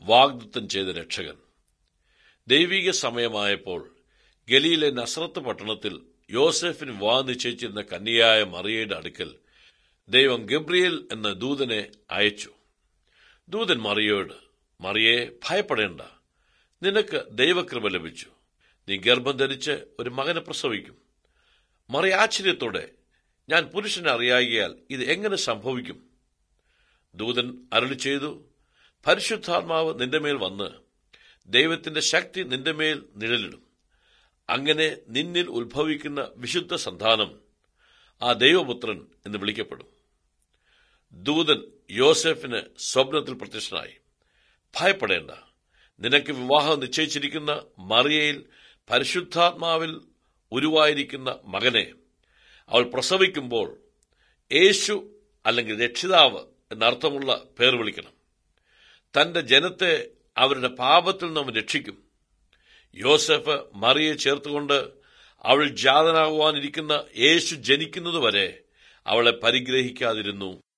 വാഗ്ദത്തം ചെയ്ത രക്ഷകൻ ദൈവിക സമയമായപ്പോൾ ഗലിയിലെ നസ്രത്ത് പട്ടണത്തിൽ യോസെഫിന് വിവാഹം നിശ്ചയിച്ചിരുന്ന കന്യയായ മറിയയുടെ അടുക്കൽ ദൈവം ഗബ്രിയേൽ എന്ന ദൂതനെ അയച്ചു ദൂതൻ മറിയോട് മറിയെ ഭയപ്പെടേണ്ട നിനക്ക് ദൈവകൃപ ലഭിച്ചു നീ ഗർഭം ധരിച്ച് ഒരു മകനെ പ്രസവിക്കും മറി ആശ്ചര്യത്തോടെ ഞാൻ പുരുഷനെ അറിയാകിയാൽ ഇത് എങ്ങനെ സംഭവിക്കും ദൂതൻ അരുളി ചെയ്തു പരിശുദ്ധാത്മാവ് നിന്റെ മേൽ വന്ന് ദൈവത്തിന്റെ ശക്തി നിന്റെ മേൽ നിഴലിടും അങ്ങനെ നിന്നിൽ ഉത്ഭവിക്കുന്ന വിശുദ്ധ സന്താനം ആ ദൈവപുത്രൻ എന്ന് വിളിക്കപ്പെടും ദൂതൻ യോസെഫിന് സ്വപ്നത്തിൽ പ്രത്യക്ഷനായി ഭയപ്പെടേണ്ട നിനക്ക് വിവാഹം നിശ്ചയിച്ചിരിക്കുന്ന മറിയയിൽ പരിശുദ്ധാത്മാവിൽ ഉരുവായിരിക്കുന്ന മകനെ അവൾ പ്രസവിക്കുമ്പോൾ യേശു അല്ലെങ്കിൽ രക്ഷിതാവ് എന്നർത്ഥമുള്ള പേർ വിളിക്കണം തന്റെ ജനത്തെ അവരുടെ പാപത്തിൽ നിന്ന് അവൻ രക്ഷിക്കും യോസഫ് മറിയെ ചേർത്തുകൊണ്ട് അവൾ ജാതനാകുവാനിരിക്കുന്ന യേശു ജനിക്കുന്നതുവരെ അവളെ പരിഗ്രഹിക്കാതിരുന്നു